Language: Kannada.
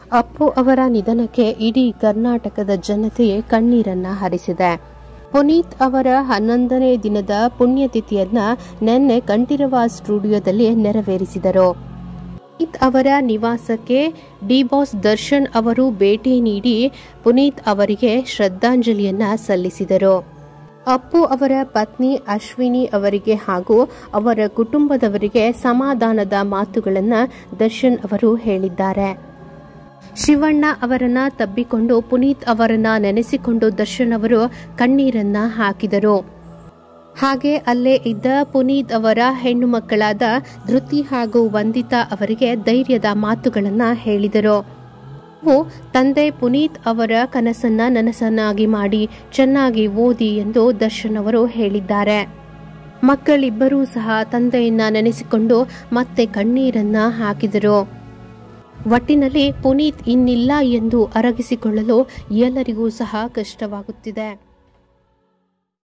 ಅಪ್ಪು ಅವರ ನಿಧನಕ್ಕೆ ಇಡೀ ಕರ್ನಾಟಕದ ಜನತೆಯೇ ಕಣ್ಣೀರನ್ನ ಹರಿಸಿದೆ ಪುನೀತ್ ಅವರ ಹನ್ನೊಂದನೇ ದಿನದ ಪುಣ್ಯತಿಥಿಯನ್ನ ನಿನ್ನೆ ಕಂಠೀರವ ಸ್ಟುಡಿಯೋದಲ್ಲಿ ನೆರವೇರಿಸಿದರು ಪುನೀತ್ ಅವರ ನಿವಾಸಕ್ಕೆ ಡಿಬಾಸ್ ದರ್ಶನ್ ಅವರು ಭೇಟಿ ನೀಡಿ ಪುನೀತ್ ಅವರಿಗೆ ಶ್ರದ್ಧಾಂಜಲಿಯನ್ನ ಸಲ್ಲಿಸಿದರು ಅಪ್ಪು ಅವರ ಪತ್ನಿ ಅಶ್ವಿನಿ ಅವರಿಗೆ ಹಾಗೂ ಅವರ ಕುಟುಂಬದವರಿಗೆ ಸಮಾಧಾನದ ಮಾತುಗಳನ್ನ ದರ್ಶನ್ ಅವರು ಹೇಳಿದ್ದಾರೆ ಶಿವಣ್ಣ ಅವರನ್ನ ತಬ್ಬಿಕೊಂಡು ಪುನೀತ್ ಅವರನ್ನ ನೆನೆಸಿಕೊಂಡು ದರ್ಶನ್ ಅವರು ಕಣ್ಣೀರನ್ನ ಹಾಕಿದರು ಹಾಗೆ ಅಲ್ಲೇ ಇದ್ದ ಪುನೀತ್ ಅವರ ಹೆಣ್ಣು ಮಕ್ಕಳಾದ ಧೃತಿ ಹಾಗೂ ವಂದಿತಾ ಅವರಿಗೆ ಧೈರ್ಯದ ಮಾತುಗಳನ್ನ ಹೇಳಿದರು ನೀವು ತಂದೆ ಪುನೀತ್ ಅವರ ಕನಸನ್ನ ನನಸನ್ನಾಗಿ ಮಾಡಿ ಚೆನ್ನಾಗಿ ಓದಿ ಎಂದು ದರ್ಶನ್ ಅವರು ಹೇಳಿದ್ದಾರೆ ಮಕ್ಕಳಿಬ್ಬರೂ ಸಹ ತಂದೆಯನ್ನ ನೆನೆಸಿಕೊಂಡು ಮತ್ತೆ ಕಣ್ಣೀರನ್ನ ಹಾಕಿದರು ಒಟ್ಟಿನಲ್ಲಿ ಪುನೀತ್ ಇನ್ನಿಲ್ಲ ಎಂದು ಅರಗಿಸಿಕೊಳ್ಳಲು ಎಲ್ಲರಿಗೂ ಸಹ ಕಷ್ಟವಾಗುತ್ತಿದೆ